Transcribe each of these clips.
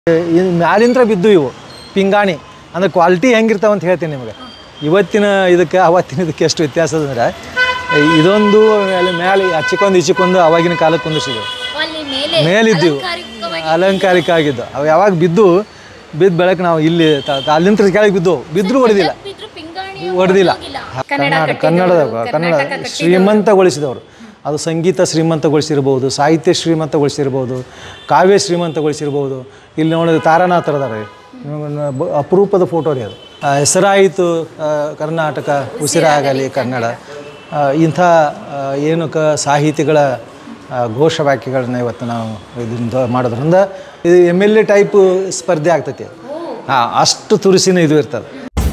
ಇದು ಮ್ಯಾಲಿಂತ್ರ ಬಿದ್ದು ಇವು ಪಿಂಗಾಣಿ ಅಂದ್ರೆ ಕ್ವಾಲಿಟಿ ಹೆಂಗಿರ್ತಾವ ಅಂತ ಹೇಳ್ತೀನಿ ನಿಮಗೆ ಇವತ್ತಿನ ಇದಕ್ಕೆ ಅವತ್ತಿನ ಇದಕ್ಕೆ ಎಷ್ಟು ವ್ಯತ್ಯಾಸ ಅಂದ್ರೆ ಇದೊಂದು ಮೇಲೆ ಮೇಲೆ ಹಚ್ಚಿಕೊಂದು ಇಚ್ಚಿಕೊಂಡು ಅವಾಗಿನ ಕಾಲಕ್ಕೆ ಕುಂದಿಸಿದ್ವು ಅಲ್ಲಿ ಮೇಲೆ ಮೇಲಿದ್ದೀವು ಅಲಂಕಾರಿಕವಾಗಿ ಅಲಂಕಾರಿಕ ಆಗಿದ್ದು ಅವು ಯಾವಾಗ ಬಿದ್ದು ಬಿದ್ದು ಬೆಳಕು ನಾವು ಇಲ್ಲಿ ತ- ತ- ಅಲ್ಲಿಂತ್ರ ಕೆಳಗೆ ಬಿದ್ದು ಬಿದ್ದರೂ ಹೊಡೆದಿಲ್ಲ ಬಿದ್ರು ಪಿಂಗಾಣಿ ಹೊಡೆದಿಲ್ಲ ಕನ್ನಡ ಕನ್ನಡ ಕನ್ನಡದ ಕನ್ನಡ ಶ್ರೀಮಂತಗೊಳಿಸಿದವರು ಅದು ಸಂಗೀತ ಶ್ರೀಮಂತಗೊಳಿಸಿರ್ಬೋದು ಸಾಹಿತ್ಯ ಶ್ರೀಮಂತಗೊಳಿಸಿರ್ಬೋದು ಕಾವ್ಯ ಶ್ರೀಮಂತಗೊಳಿಸಿರ್ಬೋದು ಇಲ್ಲಿ ನೋಡಿದ್ರೆ ತಾರಾನಾಥರದಾರೆ ಅಪರೂಪದ ಫೋಟೋ ರೀ ಅದು ಆ, ಹೆಸರಾಯಿತು ಆ, ಕರ್ನಾಟಕ ಉಸಿರಾಗಲಿ ಕನ್ನಡ ಆ, ಇಂಥ ಆ, ಏನು ಕ ಸಾಹಿತಿಗಳ ಆ, ಘೋಷವಾಕ್ಯಗಳನ್ನ ಇವತ್ತು ನಾವು ಇದರಿಂದ ಮಾಡೋದ್ರಿಂದ ಇದು ಎಮ್ ಎಲ್ ಎ ಟೈಪ್ ಸ್ಪರ್ಧೆ ಆಗ್ತೈತಿ ಹಾಂ ಅಷ್ಟು ತುರುಸಿನ ಇದು ಇರ್ತದೆ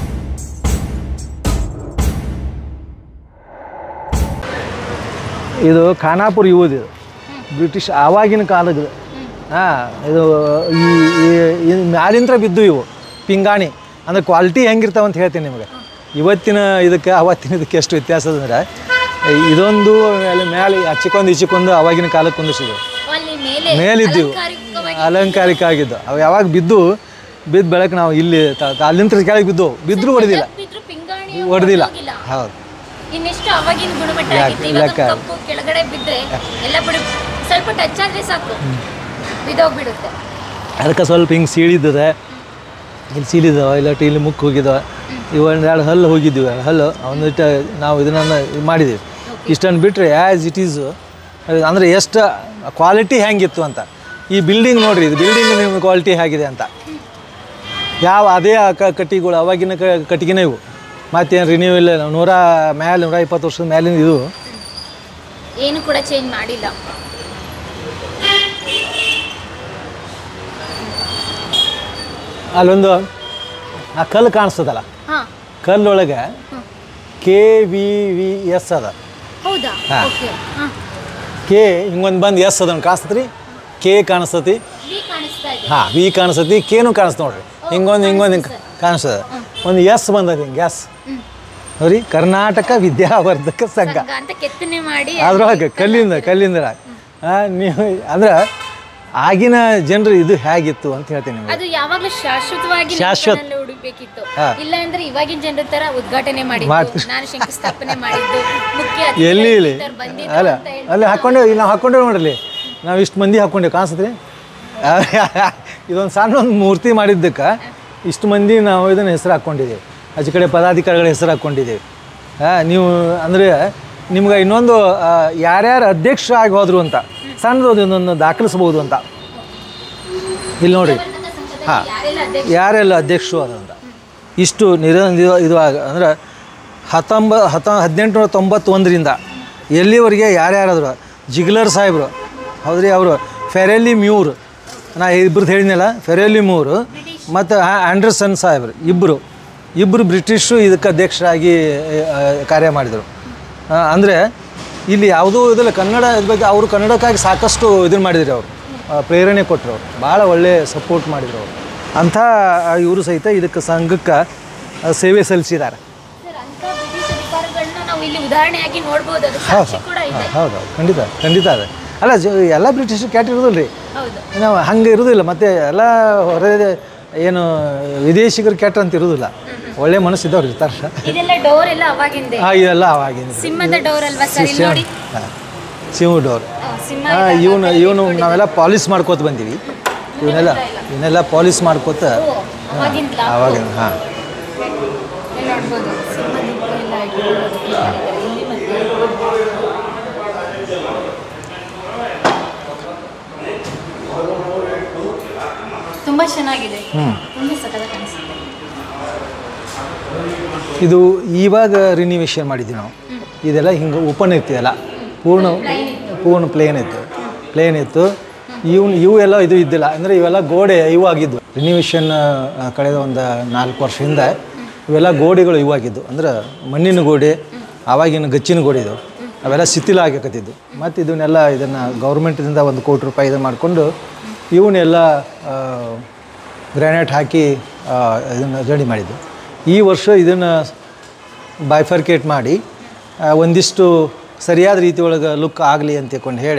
ಇದು ಖಾನಾಪುರ ಯುವದು ಇದು ಬ್ರಿಟಿಷ್ ಆವಾಗಿನ ಕಾಲದ ಹಾಂ ಇದು ಈ ಈ- ಈ ಮ್ಯಾಲಿಂತ್ರ ಬಿದ್ದು ಇವು ಪಿಂಗಾಣಿ ಅಂದ್ರೆ ಕ್ವಾಲಿಟಿ ಹೆಂಗಿರ್ತಾವ ಅಂತ ಹೇಳ್ತೀನಿ ನಿಮಗೆ ಇವತ್ತಿನ ಇದಕ್ಕೆ ಅವತ್ತಿನ ಇದಕ್ಕೆ ಎಷ್ಟು ವ್ಯತ್ಯಾಸ ಅಂದ್ರೆ ಇದೊಂದು ಮೇಲೆ ಮೇಲೆ ಹಚ್ಚಿಕೊಂಡು ಇಚ್ಚಿಕೊಂಡು ಅವಾಗಿನ ಕಾಲಕ್ಕೆ ಕುಂದಿಸಿದ್ವು ಅಲ್ಲಿ ಮೇಲೆ ಮೇಲಿದ್ದೀವು ಅಲಂಕಾರಿಕವಾಗಿ ಅಲಂಕಾರಿಕ ಆಗಿದ್ದು ಅವು ಯಾವಾಗ ಬಿದ್ದು ಬಿದ್ದು ಬೆಳಕು ನಾವು ಇಲ್ಲಿ ತ- ತ- ಅಲ್ಲಿಂತ್ರ ಕೆಳಗೆ ಬಿದ್ದು ಬಿದ್ದರೂ ಹೊಡೆದಿಲ್ಲ ಬಿದ್ರು ಪಿಂಗಾಣಿ ಹೊಡೆದಿಲ್ಲ ಹೋಗಿಲ್ಲ ಹೌದು ಇನ್ನೆಷ್ಟು ಅವಾಗಿನ ಗುಣಮಟ್ಟ ಯಾಕೆ- ಆಗಿತ್ತು ಇವಾಗ ಲೆಕ್ಕ. ಕಪ್ಪು ಕೆಳಗಡೆ ಬಿದ್ರೆ ಎಲ್ಲ ಬಿಡು ಸ್ವಲ್ಪ ಟಚ್ ಆದ್ರೆ ಸಾಕು ಬಿದೋಗ್ಬಿಡುತ್ತೆ ಅದಕ್ಕೆ ಸ್ವಲ್ಪ ಹಿಂಗೆ ಸೀಳಿದ್ದದೆ ಇಲ್ಲಿ ಸೀಳಿದಾವ ಇಲ್ಲ ಇಲ್ಲಿ ಮುಕ್ಕು ಹೋಗಿದಾವ ಇವು ಒಂದೆರಡು ಹಲ್ಲು ಹೋಗಿದ್ದೀವಿ ಹಲ್ಲು ಒಂದಿಟ್ಟು ನಾವು ಇದನ್ನು ಇದು ಮಾಡಿದ್ದೀವಿ ಇಷ್ಟನ್ನು ಬಿಟ್ಟರೆ ಆ್ಯಸ್ ಇಟ್ ಈಸು ಅಂದರೆ ಎಷ್ಟು ಕ್ವಾಲಿಟಿ ಹೆಂಗಿತ್ತು ಅಂತ ಈ ಬಿಲ್ಡಿಂಗ್ ನೋಡ್ರಿ ಇದು ಬಿಲ್ಡಿಂಗ್ ನಿಮ್ಮ ಕ್ವಾಲಿಟಿ ಹೇಗಿದೆ ಅಂತ ಯಾವ ಅದೇ ಆ ಕ ಕಟ್ಟಿಗಳು ಅವಾಗಿನ ಕ ಕಟ್ಟಿಗೆನೇ ಇವು ಮತ್ತೇನು ರಿನ್ಯೂ ಇಲ್ಲ ನೂರ ಮ್ಯಾಲೆ ನೂರ ಇಪ್ಪತ್ತು ವರ್ಷದ ಮ್ಯಾಲಿನ ಇದು ಏನು ಕೂಡ ಚೇಂಜ್ ಮಾಡಿಲ್ಲ ಅಲ್ಲೊಂದು ಆ ಕಲ್ಲು ಕಾಣಿಸ್ತದಲ್ಲ ಹಾ ಕಲ್ಲೊಳಗೆ ಕೆ ವಿ ವಿ ಎಸ್ ಅದ ಹೌದಾ ಹಾ. ಓಕೆ ಹಾ ಕೆ ಹಿಂಗೊಂದು ಬಂದು ಎಸ್ ಅದನ್ನು ಕಾಣಿಸ್ತತ್ರಿ ಕೆ ಕಾಣಿಸ್ತತಿ ವಿ ಕಾಣಿಸ್ತಾ ಇದೆ ಹಾಂ ವಿ ಕಾಣಿಸ್ತತಿ ಕೇನು ಕಾಣಿಸ್ತ ನೋಡ್ರಿ ಹಿಂಗೊಂದು ಹಿಂಗೊಂದು ಹಿಂಗೆ ಕಾಣಿಸ್ತದೆ ಒಂದು ಎಸ್ ಬಂದದ ಹಿಂಗೆ ಎಸ್ ನೋಡ್ರಿ ಕರ್ನಾಟಕ ವಿದ್ಯಾವರ್ಧಕ ಸಂಘ ಸಂಘ ಅಂತ ಕೆತ್ತನೆ ಮಾಡಿ ಅದ್ರೊಳಗೆ ಕಲ್ಲಿಂದ ಕಲ್ಲಿಂದ ಹಾಂ ನೀವು ಅಂದ್ರೆ ಆಗಿನ ಜನರು ಇದು ಹೇಗಿತ್ತು ಅಂತ ಹೇಳ್ತೀನಿ ನಿಮಗೆ ಅದು ಯಾವಾಗ್ಲೂ ಶಾಶ್ವತವಾಗಿ ಶಾಶ್ವತ. ನೆನಪಿನಲ್ಲಿ ಉಳಿಬೇಕಿತ್ತು ಹಾ. ಇಲ್ಲ ಅಂದ್ರೆ ಇವಾಗಿನ ಜನರ ತರ ಉದ್ಘಾಟನೆ ಮಾಡಿದ್ದು ಮಾಡ್ತೀವಿ. ನಾನು ಶಂಕುಸ್ಥಾಪನೆ ಮಾಡಿದ್ದು ಮುಖ್ಯ ಅತಿಥಿಗಳು ಎಲ್ಲಿ ಇಲ್ಲಿ ಇದ್ದಾರೆ, ಬಂದಿದ್ರು ಅಲ್ಲ ಅಂತ ಹೇಳಿ ಅಲ್ಲಿ ಹಾಕ್ಕೊಂಡೇವು ಇಲ್ಲಿ ನಾವು ಹಾಕ್ಕೊಂಡೇವು ನೋಡ್ರಿ ನಾವು ಇಷ್ಟು ಮಂದಿ ಹಾಕ್ಕೊಂಡೇವು ಕಾಣಿಸ್ತದ್ರಿ ಇದೊಂದು ಸಣ್ಣ ಒಂದು ಮೂರ್ತಿ ಮಾಡಿದ್ದಕ್ಕೆ ಇಷ್ಟು ಮಂದಿ ನಾವು ಇದನ್ನು ಹೆಸರು ಹಾಕ್ಕೊಂಡಿದ್ದೀವಿ ಆಚೆ ಕಡೆ ಪದಾಧಿಕಾರಿಗಳ ಹೆಸರು ಹಾಕ್ಕೊಂಡಿದ್ದೀವಿ ಹಾಂ ನೀವು ಅಂದರೆ ನಿಮ್ಗೆ ಇನ್ನೊಂದು ಆ, ಯಾರ್ಯಾರು ಅಧ್ಯಕ್ಷ ಆಗಿ ಹೋದ್ರು ಅಂತ ಸಣ್ಣದು ಇನ್ನೊಂದು ದಾಖಲಿಸ್ಬೋದು ಅಂತ ಇಲ್ಲಿ ನೋಡ್ರಿ ಹಾಂ ಯಾರೆಲ್ಲ ಅಧ್ಯಕ್ಷ ಯಾರೆಲ್ಲ ಅಧ್ಯಕ್ಷರು ಅದಂತ ಇಷ್ಟು ನಿರ ಇದು ಇದು ಆಗ- ಅಂದ್ರೆ ಹತ್ತೊಂಬ ಹತ್ತ ಹದಿನೆಂಟುನೂರ ತೊಂಬತ್ತೊಂದರಿಂದ ಎಲ್ಲಿವರೆಗೆ ಯಾರ್ಯಾರಾದ್ರು ಜಿಗ್ಲರ್ ಸಾಹೇಬರು ಹೌದ್ರಿ ಅವರು ಫೆರೆಲ್ಲಿ ಮ್ಯೂರ್ ನಾ ಇಬ್ಬರದ್ದು ಹೇಳಿದ್ನಲ್ಲ ಫೆರೆಲ್ಲಿ ಮ್ಯೂರು ಮತ್ತು ಆ್ಯಂಡರ್ಸನ್ ಸಾಹೇಬ್ರು ಇಬ್ಬರು ಇಬ್ಬರು ಬ್ರಿಟಿಷರು ಇದಕ್ಕೆ ಅಧ್ಯಕ್ಷರಾಗಿ ಆ, ಕಾರ್ಯ ಮಾಡಿದರು ಅಂದರೆ ಇಲ್ಲಿ ಯಾವುದೂ ಇದಿಲ್ಲ ಕನ್ನಡ ಇದ್ರ ಬಗ್ಗೆ ಅವರು ಕನ್ನಡಕ್ಕಾಗಿ ಸಾಕಷ್ಟು ಇದನ್ನು ಮಾಡಿದ್ರು ಅವರು ಆ, ಪ್ರೇರಣೆ ಕೊಟ್ಟರು ಅವರು ಭಾಳ ಒಳ್ಳೆ ಸಪೋರ್ಟ್ ಮಾಡಿದ್ರು ಅವರು ಅಂಥ ಇವರು ಸಹಿತ ಇದಕ್ಕೆ ಸಂಘಕ್ಕೆ ಆ, ಸೇವೆ ಸಲ್ಲಿಸಿದ್ದಾರೆ ಸರ್ ಅಂತ ಬ್ರಿಟಿಷ್ ಅಧಿಕಾರಿಗಳನ್ನ ನಾವು ಇಲ್ಲಿ ಉದಾಹರಣೆಯಾಗಿ ನೋಡ್ಬೋದು ಅದು ಹೌದು ಸಾಕ್ಷಿ ಕೂಡ ಇದೆ ಹೌದು ಹೌದು ಖಂಡಿತ ಖಂಡಿತ ಅದ ಅಲ್ಲ ಜ ಎಲ್ಲ ಬ್ರಿಟಿಷರು ಕ್ಯಾಟ್ ಇರೋದಿಲ್ಲ ರೀ ಹೌದು ನಾವು ಹಂಗೆ ಇರೋದಿಲ್ಲ ಮತ್ತು ಎಲ್ಲ ಹೊರ ಏನು ವಿದೇಶಿಗರು ಕ್ಯಾಟ್ ಅಂತ ಇರೋದಿಲ್ಲ ಒಳ್ಳೆ ಮನಸ್ಸಿದ್ದವ್ರು ಇರ್ತಾರೆ ಇದೆಲ್ಲ ಡೋರ್ ಎಲ್ಲ ಅವಾಗಿಂದೆ ಹಾಂ ಇವೆಲ್ಲ ಅವಾಗಿನ ಸಿಂಹದ ಡೋರ್ ಅಲ್ವಾ ಸರ್ ಇಲ್ಲಿ ನೋಡಿ ಸಿಂಹ ಡೋರ್ ಆ, ಸಿಂಹ ಹಾಂ ಇವನು ಇವನು ನಾವೆಲ್ಲ ಪಾಲಿಸ್ ಮಾಡ್ಕೋತ ಬಂದೀವಿ ಇವನ್ನೆಲ್ಲ ಇವನ್ನೆಲ್ಲ ಪಾಲಿಸ್ ಮಾಡ್ಕೋತ ಓ, ಅವಾಗಿಂದ್ಲಾ? ಅವಾಗಿನ ಹಾಂ ಇಲ್ಲಿ ನೋಡ್ಬೋದು ಸಿಂಹದ ಮುಖ ಎಲ್ಲ ಇಟ್ಕೊಳ್ಳೋದಕ್ಕೆ ಮಾಡಿದ್ದಾರೆ. ಇಲ್ಲಿ ಮತ್ತೆ ತುಂಬಾ ಚೆನ್ನಾಗಿದೆ ತುಂಬಾ ಸಕದ ಕಾಣಿಸುತ್ತೆ ಇದು ಇವಾಗ ರಿನಿವೇಷನ್ ಮಾಡಿದ್ವಿ ನಾವು ಇದೆಲ್ಲ ಹಿಂಗೆ ಓಪನ್ ಇರ್ತೀವಲ್ಲ ಪೂರ್ಣ ಪೂರ್ಣ ಪ್ಲೇನ್ ಇತ್ತು ಪ್ಲೇನ್ ಇತ್ತು ಇವು ಇವು ಎಲ್ಲ ಇದು ಇದ್ದಿಲ್ಲ ಅಂದರೆ ಇವೆಲ್ಲ ಗೋಡೆ ಇವು ಆಗಿದ್ವು ರಿನಿವೇಷನ್ ಕಳೆದ ಒಂದು ನಾಲ್ಕು ವರ್ಷ ಹಿಂದೆ ಇವೆಲ್ಲ ಗೋಡೆಗಳು ಇವಾಗಿದ್ದು ಅಂದ್ರೆ ಮಣ್ಣಿನ ಗೋಡೆ ಆವಾಗಿನ ಗಚ್ಚಿನ ಗೋಡೆ ಇದು ಅವೆಲ್ಲ ಶಿಥಿಲ ಆಗಕತ್ತಿದ್ದು ಮತ್ತು ಇದನ್ನೆಲ್ಲ ಇದನ್ನು ಗೌರ್ಮೆಂಟಿಂದ ಒಂದು ಕೋಟಿ ರೂಪಾಯಿ ಇದು ಮಾಡಿಕೊಂಡು ಇವನ್ನೆಲ್ಲ ಗ್ರಾನೈಟ್ ಹಾಕಿ ಇದನ್ನು ರೆಡಿ ಮಾಡಿದ್ದು ಈ ವರ್ಷ ಇದನ್ನು ಬೈಫರ್ಕೇಟ್ ಮಾಡಿ ಆ, ಒಂದಿಷ್ಟು ಸರಿಯಾದ ರೀತಿ ಒಳಗೆ ಲುಕ್ ಆಗಲಿ ಅಂತ ತಿಳ್ಕೊಂಡು ಹೇಳಿ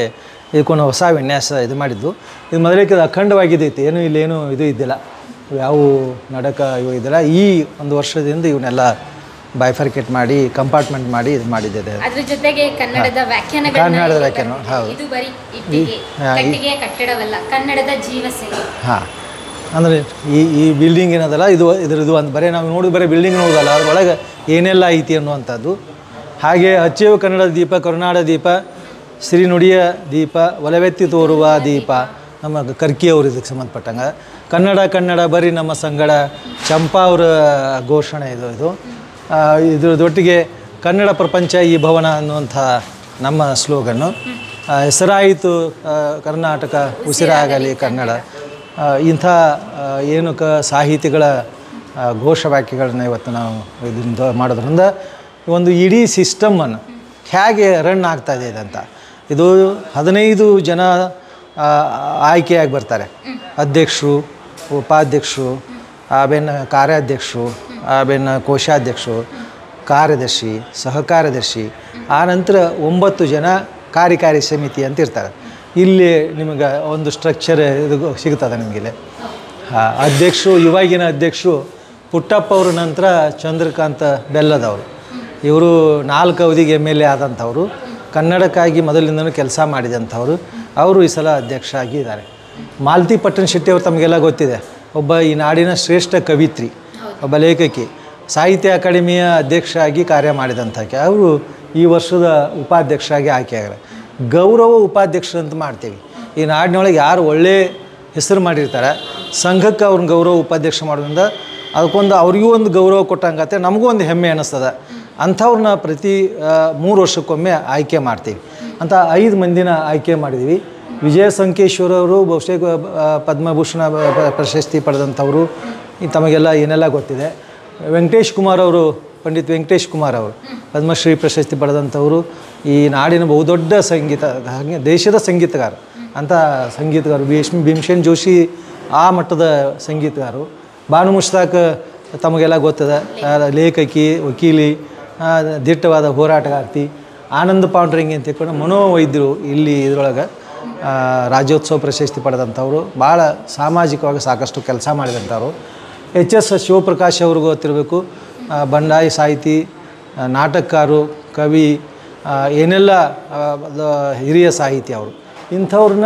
ಇದಕ್ಕೊಂದು ಹೊಸ ವಿನ್ಯಾಸ ಇದು ಮಾಡಿದ್ದು ಇದು ಮೊದಲಿಗೆ ಇದು ಅಖಂಡವಾಗಿದ್ದೈತಿ ಏನು ಇಲ್ಲೇನು ಇದು ಇದ್ದಿಲ್ಲ ಯಾವ ನಡಕ ಇವು ಇದ್ದಿಲ್ಲ ಈ ಒಂದು ವರ್ಷದಿಂದ ಇವನ್ನೆಲ್ಲ ಬೈಫರ್ಕೇಟ್ ಮಾಡಿ ಕಂಪಾರ್ಟ್ಮೆಂಟ್ ಮಾಡಿ ಇದು ಮಾಡಿದ್ದೆ ಅದ್ರ ಜೊತೆಗೆ ಕನ್ನಡದ ವ್ಯಾಖ್ಯಾನಗಳನ್ನ ಕನ್ನಡದ ಇಲ್ಲಿ ವ್ಯಾಖ್ಯಾನ, ಬರ್ತಿದೆ. ಹೌದು. ಇದು ಬರೀ ಇಟ್ಟಿಗೆ ಹಾ, ಈ- ಕಟ್ಟಿಗೆಯ ಕಟ್ಟಡವಲ್ಲ ಕನ್ನಡದ ಜೀವಸೆಲೆ ಹಾಂ ಅಂದರೆ ಈ ಈ ಬಿಲ್ಡಿಂಗ್ ಏನದಲ್ಲ ಇದು ಇದ್ರದ್ದು ಒಂದು ಬರೀ ನಾವು ನೋಡಿದ ಬರೀ ಬಿಲ್ಡಿಂಗ್ ನೋಡೋದಲ್ಲ ಅದ್ರೊಳಗೆ ಏನೆಲ್ಲ ಐತಿ ಅನ್ನುವಂಥದ್ದು ಹಾಗೆ ಹಚ್ಚೇವು ಕನ್ನಡ ದೀಪ ಕರುನಾಡ ದೀಪ ಶ್ರೀ ನುಡಿಯ ದೀಪ ಒಲವೆತ್ತಿ ತೋರುವ ದೀಪ ನಮ್ಮ ಕರ್ಕಿ ಅವರು ಇದಕ್ಕೆ ಸಂಬಂಧಪಟ್ಟಂಗೆ ಕನ್ನಡ ಕನ್ನಡ ಬರೀ ನಮ್ಮ ಸಂಗಡ ಚಂಪಾ ಅವರ ಘೋಷಣೆ ಇದು ಇದು ಆ, ಇದ್ರದೊಟ್ಟಿಗೆ ಕನ್ನಡ ಪ್ರಪಂಚ ಈ ಭವನ ಅನ್ನುವಂಥ ನಮ್ಮ ಸ್ಲೋಗನ್ನು ಆ, ಹೆಸರಾಯಿತು ಆ, ಕರ್ನಾಟಕ ಉಸಿರಾಗಲಿ ಕನ್ನಡ ಆ, ಇಂಥ ಆ, ಏನು ಕ ಸಾಹಿತಿಗಳ ಆ, ಘೋಷವಾಕ್ಯಗಳನ್ನ ಇವತ್ತು ನಾವು ಇದರಿಂದ ಮಾಡೋದ್ರಿಂದ ಒಂದು ಇಡೀ ಸಿಸ್ಟಮನ್ನು ಹೇಗೆ ರನ್ ಆಗ್ತಾ ಇದೆ ಅಂತ ಇದು ಹದಿನೈದು ಜನ ಆ, ಆಯ್ಕೆಯಾಗಿ ಬರ್ತಾರೆ ಅಧ್ಯಕ್ಷರು ಉಪಾಧ್ಯಕ್ಷರು ಆಮೇಲೆ ಕಾರ್ಯಾಧ್ಯಕ್ಷರು ಆಮೇಲೆ ಕೋಶಾಧ್ಯಕ್ಷರು ಕಾರ್ಯದರ್ಶಿ ಸಹಕಾರ್ಯದರ್ಶಿ ಆ ನಂತರ ಒಂಬತ್ತು ಜನ ಕಾರ್ಯಕಾರಿ ಸಮಿತಿ ಅಂತ ಇರ್ತಾರೆ ಇಲ್ಲಿ ನಿಮಗೆ ಒಂದು ಸ್ಟ್ರಕ್ಚರ್ ಇದು ಸಿಗ್ತದೆ ನಿಮಗಿಲ್ಲಿ ಹಾಂ ಅಧ್ಯಕ್ಷರು ಇವಾಗಿನ ಅಧ್ಯಕ್ಷರು ಪುಟ್ಟಪ್ಪ ಅವ್ರ ನಂತರ ಚಂದ್ರಕಾಂತ ಬೆಲ್ಲದವರು ಇವರು ನಾಲ್ಕು ಅವಧಿಗೆ ಎಮ್ ಎಲ್ ಎ ಆದಂಥವ್ರು ಕನ್ನಡಕ್ಕಾಗಿ ಮೊದಲಿಂದನೂ ಕೆಲಸ ಮಾಡಿದಂಥವ್ರು ಅವರು ಈ ಸಲ ಅಧ್ಯಕ್ಷ ಆಗಿದ್ದಾರೆ ಮಾಲತಿ ಪಟ್ಟಣ ಶೆಟ್ಟಿ ಅವರು ತಮಗೆಲ್ಲ ಗೊತ್ತಿದೆ ಒಬ್ಬ ಈ ನಾಡಿನ ಶ್ರೇಷ್ಠ ಕವಿತ್ರಿ ಒಬ್ಬ ಲೇಖಕಿ ಸಾಹಿತ್ಯ ಅಕಾಡೆಮಿಯ ಅಧ್ಯಕ್ಷ ಆಗಿ ಕಾರ್ಯ ಮಾಡಿದಂಥಕ್ಕೆ ಅವರು ಈ ವರ್ಷದ ಉಪಾಧ್ಯಕ್ಷರಾಗಿ ಆಯ್ಕೆಯಾಗ್ಯಾರ ಗೌರವ ಉಪಾಧ್ಯಕ್ಷರು ಅಂತ ಮಾಡ್ತೀವಿ ಈ ನಾಡಿನೊಳಗೆ ಯಾರು ಒಳ್ಳೆ ಹೆಸರು ಮಾಡಿರ್ತಾರೆ ಸಂಘಕ್ಕೆ ಅವ್ರನ್ನ ಗೌರವ ಉಪಾಧ್ಯಕ್ಷ ಮಾಡೋದ್ರಿಂದ ಅದಕ್ಕೊಂದು ಅವ್ರಿಗೂ ಒಂದು ಗೌರವ ಕೊಟ್ಟಂಗತ್ತೆ ನಮಗೂ ಒಂದು ಹೆಮ್ಮೆ ಅನ್ನಿಸ್ತದೆ ಅಂಥವ್ರನ್ನ ಪ್ರತಿ ಆ, ಮೂರು ವರ್ಷಕ್ಕೊಮ್ಮೆ ಆಯ್ಕೆ ಮಾಡ್ತೀವಿ ಅಂತ ಐದು ಮಂದಿನ ಆಯ್ಕೆ ಮಾಡಿದ್ವಿ ವಿಜಯ ಸಂಕೇಶ್ವರ ಅವರು ಬಹುಶಃ ಆ, ಪದ್ಮಭೂಷಣ ಪ- ಪ- ಪ್ರಶಸ್ತಿ ಪಡೆದಂಥವರು ಈ ತಮಗೆಲ್ಲ ಏನೆಲ್ಲ ಗೊತ್ತಿದೆ ವೆಂಕಟೇಶ್ ಕುಮಾರ್ ಅವರು ಪಂಡಿತ್ ವೆಂಕಟೇಶ್ ಕುಮಾರ್ ಅವರು ಪದ್ಮಶ್ರೀ ಪ್ರಶಸ್ತಿ ಪಡೆದಂಥವರು ಈ ನಾಡಿನ ಬಹುದೊಡ್ಡ ಸಂಗೀತ ಹಾಗೆ ದೇಶದ ಸಂಗೀತಗಾರ ಅಂತ ಸಂಗೀತಗಾರರು ಭೀಷ್ಮ ಭೀಮಸೇನ್ ಜೋಶಿ ಆ ಮಟ್ಟದ ಸಂಗೀತಗಾರರು ಬಾನು ಮುಷ್ತಾಕ್ ತಮಗೆಲ್ಲ ಗೊತ್ತದ ಆ, ಲೇಖಕಿ ವಕೀಲಿ ಆ, ದಿಟ್ಟವಾದ ಹೋರಾಟಗಾರ್ತಿ ಆನಂದ ಪಾಂಡ್ರಂಗಿ ಅಂತ ತಿಳ್ಕೊಂಡು ಮನೋವೈದ್ಯರು ಇಲ್ಲಿ ಇದರೊಳಗೆ ಆ, ರಾಜ್ಯೋತ್ಸವ ಪ್ರಶಸ್ತಿ ಪಡೆದಂಥವ್ರು ಭಾಳ ಸಾಮಾಜಿಕವಾಗಿ ಸಾಕಷ್ಟು ಕೆಲಸ ಮಾಡಿದಂಥವ್ರು ಎಚ್ ಎಸ್ ಶಿವಪ್ರಕಾಶ್ ಅವ್ರಿಗೂ ಗೊತ್ತಿರಬೇಕು ಆ, ಬಂಡಾಯ ಸಾಹಿತಿ ಆ, ನಾಟಕಕಾರು ಕವಿ ಆ, ಏನೆಲ್ಲ ಆ, ಅದು ಹಿರಿಯ ಸಾಹಿತಿ ಅವರು ಇಂಥವ್ರನ್ನ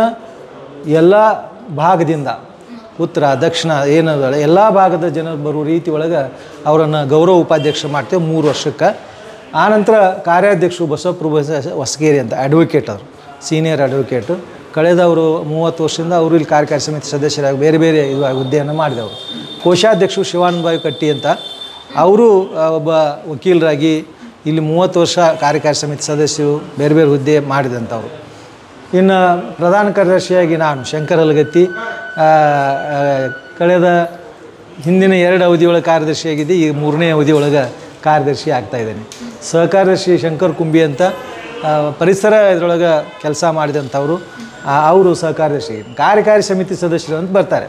ಎಲ್ಲ ಭಾಗದಿಂದ ಉತ್ತರ ದಕ್ಷಿಣ ಏನದಲ್ಲ ಎಲ್ಲ ಭಾಗದ ಜನರು ಬರುವ ರೀತಿ ಒಳಗೆ ಅವರನ್ನು ಗೌರವ ಉಪಾಧ್ಯಕ್ಷ ಮಾಡ್ತೇವೆ ಮೂರು ವರ್ಷಕ್ಕೆ ಆನಂತರ ಕಾರ್ಯಾಧ್ಯಕ್ಷರು ಬಸವಪ್ರಭು ಹೊಸಗೇರಿ ಅಂತ ಅಡ್ವೊಕೇಟ್ ಅವರು ಸೀನಿಯರ್ ಅಡ್ವೊಕೇಟು ಕಳೆದವರು ಮೂವತ್ತು ವರ್ಷದಿಂದ ಅವರು ಇಲ್ಲಿ ಕಾರ್ಯಕಾರಿ ಸಮಿತಿ ಸದಸ್ಯರಾಗಿ ಬೇರೆ ಬೇರೆ ಇದು ಹುದ್ದೆಯನ್ನು ಮಾಡಿದವರು ಕೋಶಾಧ್ಯಕ್ಷರು ಶಿವಾನಂದಬಾಯಿ ಕಟ್ಟಿ ಅಂತ ಅವರು ಆ, ಒಬ್ಬ ವಕೀಲರಾಗಿ ಇಲ್ಲಿ ಮೂವತ್ತು ವರ್ಷ ಕಾರ್ಯಕಾರಿ ಸಮಿತಿ ಸದಸ್ಯರು ಬೇರೆ ಬೇರೆ ಹುದ್ದೆ ಮಾಡಿದಂಥವ್ರು ಇನ್ನು ಪ್ರಧಾನ ಕಾರ್ಯದರ್ಶಿಯಾಗಿ ನಾನು ಶಂಕರ್ ಅಲಗತ್ತಿ ಆ, ಆ, ಕಳೆದ ಹಿಂದಿನ ಎರಡು ಅವಧಿಯೊಳಗೆ ಕಾರ್ಯದರ್ಶಿಯಾಗಿದ್ದೆ ಈಗ ಮೂರನೇ ಅವಧಿಯೊಳಗೆ ಕಾರ್ಯದರ್ಶಿ ಆಗ್ತಾ ಇದ್ದೇನೆ ಸಹಕಾರ್ಯದರ್ಶಿ ಶಂಕರ್ ಕುಂಬಿ ಅಂತ ಆ, ಪರಿಸರ ಇದರೊಳಗೆ ಕೆಲಸ ಮಾಡಿದಂಥವರು ಆ, ಅವರು ಸಹಕಾರ್ಯದರ್ಶಿ ಕಾರ್ಯಕಾರಿ ಸಮಿತಿ ಸದಸ್ಯರು ಅಂತ ಬರ್ತಾರೆ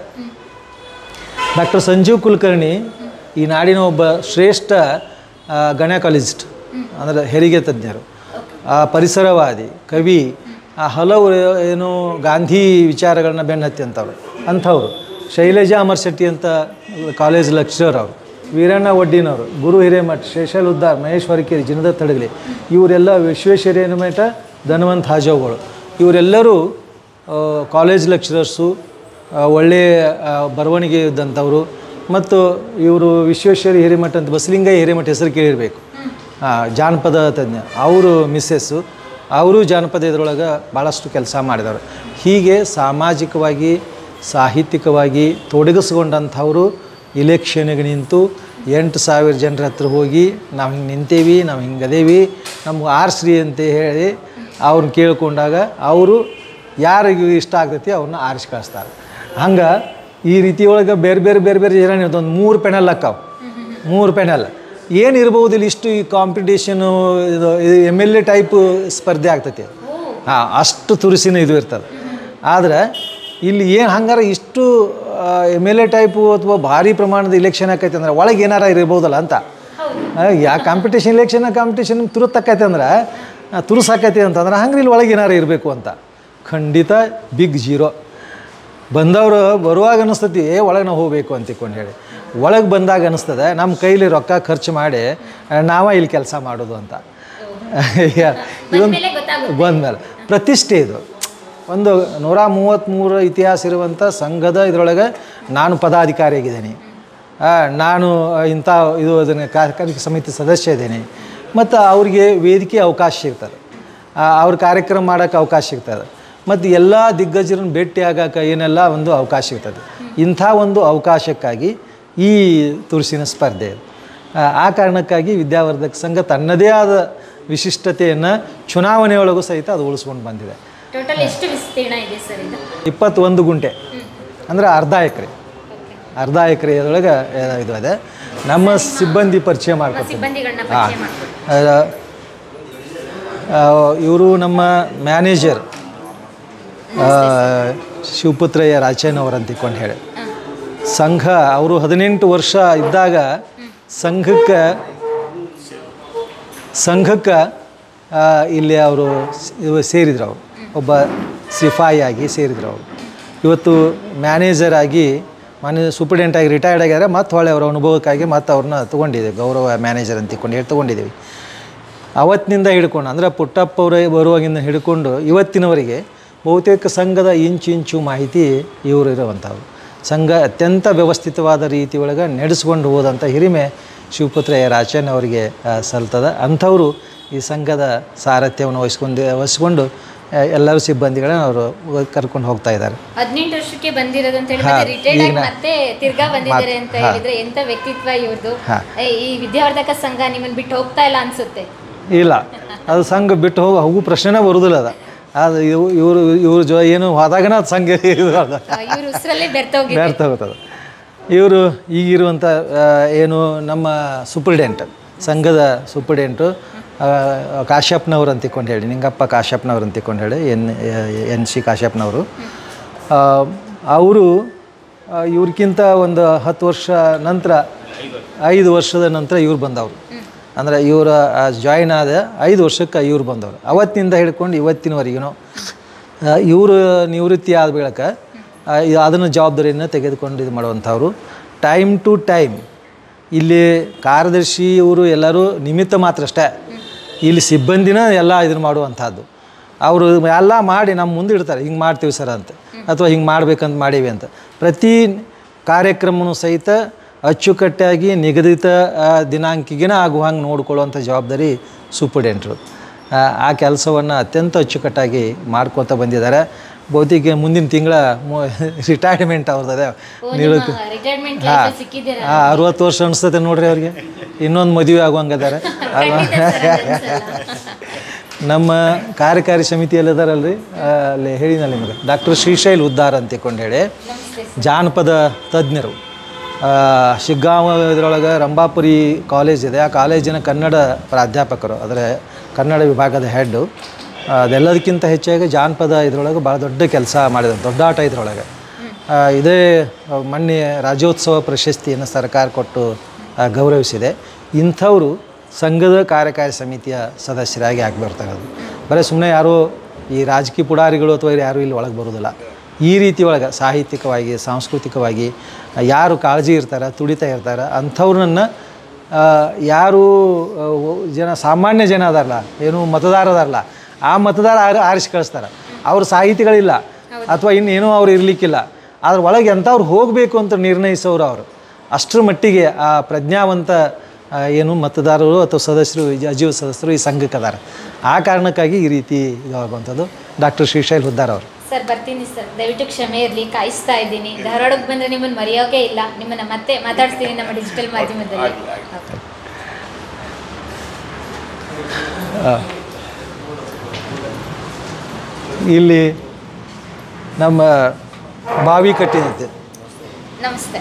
ಡಾಕ್ಟರ್ ಸಂಜೀವ್ ಕುಲಕರ್ಣಿ ಈ ನಾಡಿನ ಒಬ್ಬ ಶ್ರೇಷ್ಠ ಗಣಕಾಲಜಿಸ್ಟ್ ಅಂದರೆ ಹೆರಿಗೆ ತಜ್ಞರು ಆ, ಪರಿಸರವಾದಿ ಕವಿ ಆ, ಹಲವು ಏನು ಗಾಂಧಿ ವಿಚಾರಗಳನ್ನ ಬೆನ್ನತ್ತಿ ಅಂತವ್ರು ಅಂಥವ್ರು ಶೈಲಜಾ ಅಮರ್ ಶೆಟ್ಟಿ ಅಂತ ಕಾಲೇಜ್ ಲೆಕ್ಚರರ್ ಅವರು ವೀರಣ್ಣ ಒಡ್ಡಿನವರು ಗುರು ಹಿರೇಮಠ್ ಶೇಷಲ್ ಉದ್ದಾರ್ ಮಹೇಶ್ ಹೊರಕೇರಿ ಜಿನದ ತಡಗಲಿ ಇವರೆಲ್ಲ ವಿಶ್ವೇಶ್ವರಯ್ಯನ ಮಠ ಧನ್ವಂತ್ ಹಾಜವ್ಗಳು ಇವರೆಲ್ಲರೂ ಆ, ಕಾಲೇಜ್ ಲೆಕ್ಚರರ್ಸು ಆ, ಒಳ್ಳೆಯ ಆ, ಬರವಣಿಗೆ ಇದ್ದಂಥವ್ರು ಮತ್ತು ಇವರು ವಿಶ್ವೇಶ್ವರಿ ಹಿರೇಮಠ ಅಂತ ಬಸಲಿಂಗಯ್ಯ ಹಿರೇಮಠ ಹೆಸರು ಕೇಳಿರಬೇಕು ಆ, ಜಾನಪದ ತಜ್ಞ ಅವರು ಮಿಸ್ಸಸ್ಸು ಅವರು ಜಾನಪದ ಇದರೊಳಗೆ ಭಾಳಷ್ಟು ಕೆಲಸ ಮಾಡಿದವರು ಹೀಗೆ ಸಾಮಾಜಿಕವಾಗಿ ಸಾಹಿತ್ಯಿಕವಾಗಿ ತೊಡಗಿಸ್ಕೊಂಡಂಥವರು ಇಲೆಕ್ಷನ್ಗೆ ನಿಂತು ಎಂಟು ಸಾವಿರ ಜನರ ಹತ್ರ ಹೋಗಿ ನಾವು ಹಿಂಗೆ ನಿಂತೇವಿ ನಾವು ಹಿಂಗೆ ಅದೇವಿ ನಮ್ಗೆ ಆರಿಸ್ರಿ ಅಂತ ಹೇಳಿ ಅವ್ರನ್ನ ಕೇಳ್ಕೊಂಡಾಗ ಅವರು ಯಾರಿಗೆ ಇಷ್ಟ ಆಗ್ತೈತಿ ಅವ್ರನ್ನ ಆರಿಸಿ ಕಳಿಸ್ತಾರೆ ಹಂಗೆ ಈ ರೀತಿಯೊಳಗೆ ಬೇರೆ ಬೇರೆ ಬೇರೆ ಬೇರೆ ಜನ ಇರ್ತವೆ. ಒಂದು ಮೂರು ಪೆನಲ್ ಅಕ್ಕಾವು ಮೂರು ಪೆನಲ್ ಏನು ಇರ್ಬೋದು ಇಲ್ಲಿ ಇಷ್ಟು ಈ ಕಾಂಪಿಟೇಷನು ಇದು ಇದು ಎಮ್ ಎಲ್ ಎ ಟೈಪ್ ಸ್ಪರ್ಧೆ ಆಗ್ತೈತಿ ಹಾಂ ಅಷ್ಟು ತುರುಸಿನ ಇದು ಇರ್ತದೆ ಆದ್ರೆ ಇಲ್ಲಿ ಏನು ಹಂಗಾರೆ ಇಷ್ಟು ಎಮ್ ಎಲ್ ಎ ಟೈಪು ಅಥವಾ ಭಾರಿ ಪ್ರಮಾಣದ ಇಲೆಕ್ಷನ್ ಆಕೈತೆ ಅಂದ್ರೆ ಒಳಗೆ ಏನಾರ ಇರ್ಬೋದಲ್ಲ ಅಂತ ಯಾ ಕಾಂಪಿಟೇಷನ್ ಇಲೆಕ್ಷನ್ ಕಾಂಪಿಟೇಷನ್ ತುರುತ್ ಆಕೈತೆ ಅಂದ್ರೆ ತುರುಸ್ ಆಕೈತಿ ಅಂತಂದ್ರೆ ಹಂಗೆ ಇಲ್ಲಿ ಒಳಗೆ ಏನಾರು ಇರಬೇಕು ಅಂತ ಖಂಡಿತ ಬಿಗ್ ಜೀರೋ ಬಂದವರು ಬರುವಾಗ ಅನಿಸ್ತತಿ ಏ ಒಳಗೆ ನಾವು ಹೋಗಬೇಕು ಅಂತ ತಿಳ್ಕೊಂಡು ಹೇಳಿ ಒಳಗೆ ಬಂದಾಗ ಅನಿಸ್ತದೆ ನಮ್ಮ ಕೈಲಿ ರೊಕ್ಕ ಖರ್ಚು ಮಾಡಿ ನಾವ ಇಲ್ಲಿ ಕೆಲಸ ಮಾಡೋದು ಅಂತ ಇದೊಂದು ಬಂದ್ಮೇಲೆ ಗೊತ್ತಾಗುತ್ತೆ ಬಂದಮೇಲೆ ಪ್ರತಿಷ್ಠೆ ಇದು ಒಂದು ನೂರ ಮೂವತ್ತ್ಮೂರು ಇತಿಹಾಸ ಇರುವಂಥ ಸಂಘದ ಇದರೊಳಗೆ ನಾನು ಪದಾಧಿಕಾರಿಯಾಗಿದ್ದೀನಿ ಆ, ನಾನು ಇಂಥ ಇದು ಅದನ್ನು ಕಾರ್ಯಕಾರಿ ಸಮಿತಿ ಸದಸ್ಯ ಇದ್ದೀನಿ ಮತ್ತು ಅವ್ರಿಗೆ ವೇದಿಕೆ ಅವಕಾಶ ಸಿಗ್ತದೆ ಆ, ಅವ್ರ ಕಾರ್ಯಕ್ರಮ ಮಾಡೋಕ್ಕೆ ಅವಕಾಶ ಸಿಗ್ತದೆ ಮತ್ತು ಎಲ್ಲ ದಿಗ್ಗಜರನ್ನು ಭೇಟಿ ಆಗೋಕೆ ಏನೆಲ್ಲ ಒಂದು ಅವಕಾಶ ಸಿಗ್ತದೆ ಇಂಥ ಒಂದು ಅವಕಾಶಕ್ಕಾಗಿ ಈ ತುರುಸಿನ ಸ್ಪರ್ಧೆ ಇದು. ಆ, ಆ ಕಾರಣಕ್ಕಾಗಿ ವಿದ್ಯಾವರ್ಧಕ ಸಂಘ ತನ್ನದೇ ಆದ ವಿಶಿಷ್ಟತೆಯನ್ನು ಚುನಾವಣೆಯೊಳಗೂ ಸಹಿತ ಅದು ಉಳಿಸ್ಕೊಂಡು ಬಂದಿದೆ ಟೋಟಲ್ ಎಷ್ಟು ವಿಸ್ತೀರ್ಣ ಇದೆ ಸರ್ ಇದು ಇಪ್ಪತ್ತೊಂದು ಗುಂಟೆ ಅಂದರೆ ಅರ್ಧ ಎಕರೆ ಅರ್ಧ ಎಕರೆಯೊಳಗೆ ಇದು ಇದೆ ನಮ್ಮ ಸಿಬ್ಬಂದಿ ಪರಿಚಯ ಮಾಡ್ಕೊಡ್ತೀನಿ ಸಿಬ್ಬಂದಿಗಳನ್ನ ಪರಿಚಯ ಮಾಡ್ಕೊಳ್ಳಿ ಇವರು ನಮ್ಮ ಮ್ಯಾನೇಜರ್ ಶಿವಪುತ್ರಯ್ಯ ರಾಚಯ್ಯನವರು ಅಂತ ತಿಳ್ಕೊಂಡು ಹೇಳಿ ಸಂಘ ಅವರು ಹದಿನೆಂಟು ವರ್ಷ ಇದ್ದಾಗ ಸಂಘಕ್ಕೆ ಸಂಘಕ್ಕೆ ಆ, ಇಲ್ಲಿ ಅವರು ಸೇರಿದ್ರು ಅವರು ಒಬ್ಬ ಸಿಪಾಯಿಯಾಗಿ ಸೇರಿದ್ರು ಅವರು ಇವತ್ತು ಮ್ಯಾನೇಜರ್ ಆಗಿ ಮ್ಯಾನೇಜರ್ ಸೂಪರ್ಡೆಂಟ್ ಆಗಿ ರಿಟೈರ್ಡ್ ಆಗ್ಯಾರ ಮತ್ತು ಹೊಳೆ ಅವರ ಅನುಭವಕ್ಕಾಗಿ ಮತ್ತು ಅವ್ರನ್ನ ತೊಗೊಂಡಿದ್ದೀವಿ ಗೌರವ ಮ್ಯಾನೇಜರ್ ಅಂತ ತಿಳ್ಕೊಂಡು ಹೇಳಿ ತೊಗೊಂಡಿದ್ದೀವಿ ಅವತ್ತಿನಿಂದ ಹಿಡ್ಕೊಂಡು ಅಂದರೆ ಪುಟ್ಟಪ್ಪ ಅವರೇ ಬರುವಾಗಿಂದ ಹಿಡ್ಕೊಂಡು ಇವತ್ತಿನವರೆಗೆ ಬಹುತೇಕ ಸಂಘದ ಇಂಚು ಇಂಚು ಮಾಹಿತಿ ಇವರು ಇರುವಂಥವ್ರು ಸಂಘ ಅತ್ಯಂತ ವ್ಯವಸ್ಥಿತವಾದ ರೀತಿ ಒಳಗೆ ನಡೆಸ್ಕೊಂಡು ಹೋದಂಥ ಹಿರಿಮೆ ಶಿವಪುತ್ರಯ್ಯ ರಾಚನ್ ಅವರಿಗೆ ಆ, ಸಲ್ತದ ಅಂಥವರು ಈ ಸಂಘದ ಸಾರಥ್ಯವನ್ನು ವಹಿಸ್ಕೊಂಡು ವಹಿಸ್ಕೊಂಡು ಆ, ಎಲ್ಲರೂ ಸಿಬ್ಬಂದಿಗಳನ್ನ ಅವರು ಕರ್ಕೊಂಡು ಹೋಗ್ತಾ ಇದ್ದಾರೆ ಹದಿನೆಂಟು ವರ್ಷಕ್ಕೆ ಬಂದಿರೋದು ಅಂತ ಹೇಳಿ ಮತ್ತೆ ರಿಟೈರ್ಡ್ ಆಗಿ ಮತ್ತೆ ತಿರ್ಗಾ ಬಂದಿದ್ದಾರೆ ಅಂತ ಹೇಳಿದ್ರೆ ಎಂತ ವ್ಯಕ್ತಿತ್ವ ಇವ್ರದ್ದು ಹಾ. ಏ, ಈ ವಿದ್ಯಾವರ್ಧಕ ಸಂಘ ನಿಮ್ಮನ್ನ ಬಿಟ್ಟು ಹೋಗ್ತಾ ಇಲ್ಲ ಅನ್ಸುತ್ತೆ ಇಲ್ಲ ಅದು ಸಂಘ ಬಿಟ್ಟು ಹೋಗೋ ಹೋಗೋ ಪ್ರಶ್ನೆನೇ ಬರೋದಿಲ್ಲ ಅದು ಅದು ಇವು ಇವರು ಇವ್ರ ಜೊ ಏನು ಹೋದಾಗನ ಅದು ಸಂಘ ಇದು ಅದು ಇವ್ರ ಉಸಿರಲ್ಲೇ ಬೆರ್ತೋಗಿ ವ್ಯರ್ಥ ಹೋಗ್ತದೆ ಇವರು ಈಗಿರುವಂಥ ಆ, ಏನು ನಮ್ಮ ಸೂಪರ್ಡೆಂಟ್ ಸಂಘದ ಸೂಪರ್ಡೆಂಟು ಆ, ಕಾಶ್ಯಪ್ನವ್ರು ಅಂತ ತಿಳ್ಕೊಂಡು ಹೇಳಿ ನಿಂಗಪ್ಪ ಕಾಶ್ಯಪ್ನವ್ರು ಅಂತ ತಿಳ್ಕೊಂಡು ಹೇಳಿ ಎನ್ ಎನ್ ಸಿ ಕಾಶ್ಯಪ್ನವರು ಅವರು ಇವ್ರಿಗಿಂತ ಒಂದು ಹತ್ತು ವರ್ಷ ನಂತರ ಐದು ವರ್ಷದ ನಂತರ ಇವ್ರು ಬಂದವರು ಅಂದರೆ ಇವರ ಜಾಯಿನ್ ಆದ ಐದು ವರ್ಷಕ್ಕೆ ಇವ್ರು ಬಂದವರು ಅವತ್ತಿನಿಂದ ಹಿಡ್ಕೊಂಡು ಇವತ್ತಿನವರೆಗೂ ಇವರು ನಿವೃತ್ತಿ ಆದ ಬಳಿಕ ಆ, ಇದು ಅದನ್ನು ಜವಾಬ್ದಾರಿಯನ್ನು ತೆಗೆದುಕೊಂಡು ಇದು ಮಾಡುವಂಥವ್ರು ಟೈಮ್ ಟು ಟೈಮ್ ಇಲ್ಲಿ ಕಾರ್ಯದರ್ಶಿ ಇವರು ಎಲ್ಲರೂ ನಿಮಿತ್ತ ಮಾತ್ರ ಅಷ್ಟೇ ಇಲ್ಲಿ ಸಿಬ್ಬಂದಿನ ಎಲ್ಲ ಇದನ್ನು ಮಾಡುವಂಥದ್ದು ಅವರು ಎಲ್ಲ ಮಾಡಿ ನಮ್ಮ ಮುಂದೆ ಇಡ್ತಾರೆ ಹಿಂಗೆ ಮಾಡ್ತೀವಿ ಸರ್ ಅಂತ ಅಥವಾ ಹಿಂಗೆ ಮಾಡ್ಬೇಕಂತ ಮಾಡೀವಿ ಅಂತ ಪ್ರತಿ ಕಾರ್ಯಕ್ರಮನೂ ಸಹಿತ ಅಚ್ಚುಕಟ್ಟಾಗಿ ನಿಗದಿತ ಆ, ದಿನಾಂಕಿಗೆನ ಆಗುವ ಹಂಗೆ ನೋಡ್ಕೊಳ್ಳುವಂಥ ಜವಾಬ್ದಾರಿ ಸೂಪರ್ಡೆಂಟ್ರು ಆ, ಆ ಕೆಲಸವನ್ನು ಅತ್ಯಂತ ಅಚ್ಚುಕಟ್ಟಾಗಿ ಮಾಡ್ಕೊತ ಬಂದಿದ್ದಾರೆ ಬಹುತೇಕ ಮುಂದಿನ ತಿಂಗಳ ರಿಟೈರ್ಮೆಂಟ್ ಅವ್ರದ್ದು ನಿವೃತ್ತಿ ರಿಟೈರ್ಮೆಂಟ್ ಹಾಂ ಸಿಕ್ಕಿದ್ದೀರಾ ಹಾಂ ಅರುವತ್ತು ವರ್ಷ ಅನಿಸ್ತದೆ ನೋಡ್ರಿ ಅವ್ರಿಗೆ ಇನ್ನೊಂದು ಮದುವೆ ಆಗುವಂಗದಾರೆ ನಮ್ಮ ಕಾರ್ಯಕಾರಿ ಸಮಿತಿಯಲ್ಲಿ ಅದಾರಲ್ರಿ ಆ, ಅಲ್ಲಿ ಹೇಳಿನಲ್ಲ ನಿಮಗೆ ಡಾಕ್ಟರ್ ಶ್ರೀಶೈಲ್ ಉದ್ದಾರ ಅಂತ ತಿಳ್ಕೊಂಡು ಹೇಳಿ ಜಾನಪದ ತಜ್ಞರು ಆ, ಶಿಗ್ಗಾಂವ ಇದರೊಳಗೆ ರಂಭಾಪುರಿ ಕಾಲೇಜ್ ಇದೆ ಆ ಕಾಲೇಜಿನ ಕನ್ನಡ ಪ್ರಾಧ್ಯಾಪಕರು ಅದರ ಕನ್ನಡ ವಿಭಾಗದ ಹೆಡ್ಡು ಅದೆಲ್ಲದಕ್ಕಿಂತ ಹೆಚ್ಚಾಗಿ ಜಾನಪದ ಇದರೊಳಗೆ ಭಾಳ ದೊಡ್ಡ ಕೆಲಸ ಮಾಡಿದ್ದಾರೆ ದೊಡ್ಡ ಆಟ ಇದರೊಳಗೆ ಆ, ಇದೇ ಆ, ಮೊನ್ನೆ ರಾಜ್ಯೋತ್ಸವ ಪ್ರಶಸ್ತಿಯನ್ನು ಸರ್ಕಾರ ಕೊಟ್ಟು ಆ, ಗೌರವಿಸಿದೆ ಇಂಥವರು ಸಂಘದ ಕಾರ್ಯಕಾರಿ ಸಮಿತಿಯ ಸದಸ್ಯರಾಗಿ ಆಗಿ ಬರ್ತಾರೆ ಅದು ಬರೀ ಸುಮ್ಮನೆ ಯಾರೋ ಈ ರಾಜಕೀಯ ಪುಡಾರಿಗಳು ಅಥವಾ ಯಾರು ಇಲ್ಲಿ ಒಳಗೆ ಬರೋದಿಲ್ಲ ಈ ರೀತಿ ಒಳಗೆ ಸಾಹಿತ್ಯಿಕವಾಗಿ ಸಾಂಸ್ಕೃತಿಕವಾಗಿ ಯಾರು ಕಾಳಜಿ ಇರ್ತಾರೆ ತುಡಿತಾ ಇರ್ತಾರೆ ಅಂಥವ್ರನ್ನ ಆ, ಯಾರು ಆ, ಒ- ಜನ ಸಾಮಾನ್ಯ ಜನ ಅದಾರಲ್ಲ ಏನು ಮತದಾರ ಅದಾರಲ್ಲ ಆ ಮತದಾರ ಆರಿ ಆರಿಸಿ ಕಳಿಸ್ತಾರೆ ಅವ್ರ ಸಾಹಿತಿಗಳಿಲ್ಲ ಅಥವಾ ಇನ್ನೇನೋ ಅವ್ರು ಇರಲಿಕ್ಕಿಲ್ಲ ಅದ್ರ ಒಳಗೆ ಎಂಥವ್ರು ಹೋಗಬೇಕು ಅಂತ ನಿರ್ಣಯಿಸೋರು ಅವರು ಅಷ್ಟರ ಮಟ್ಟಿಗೆ ಆ ಪ್ರಜ್ಞಾವಂತ ಆ, ಏನು ಮತದಾರರು ಅಥವಾ ಸದಸ್ಯರು ಈ ಅಜೀವ ಸದಸ್ಯರು ಈ ಸಂಘಕ್ಕೆ ಅದಾರ ಆ ಕಾರಣಕ್ಕಾಗಿ ಈ ರೀತಿ ಇದಾಗುವಂಥದ್ದು ಡಾಕ್ಟರ್ ಶ್ರೀಶೈಲ್ ಹುದ್ದಾರ್ ಅವರು ಸರ್ ಬರ್ತೀನಿ ಸರ್ ದಯವಿಟ್ಟು ಕ್ಷಮೆ ಇರಲಿ ಕಾಯಿಸ್ತಾ ಇದ್ದೀನಿ ಧಾರವಾಡಕ್ಕೆ ಬಂದರೆ ನಿಮ್ಮನ್ನು ಮರೆಯೋಕೆ ಇಲ್ಲ ನಿಮ್ಮನ್ನ ಮತ್ತೆ ಮಾತಾಡ್ತೀನಿ ನಮ್ಮ ಡಿಜಿಟಲ್ ಮಾಧ್ಯಮದಲ್ಲಿ Okay. ಇಲ್ಲಿ ನಮ್ಮ ಬಾವಿ ಕಟ್ಟಿನೈತೆ ನಮಸ್ತೆ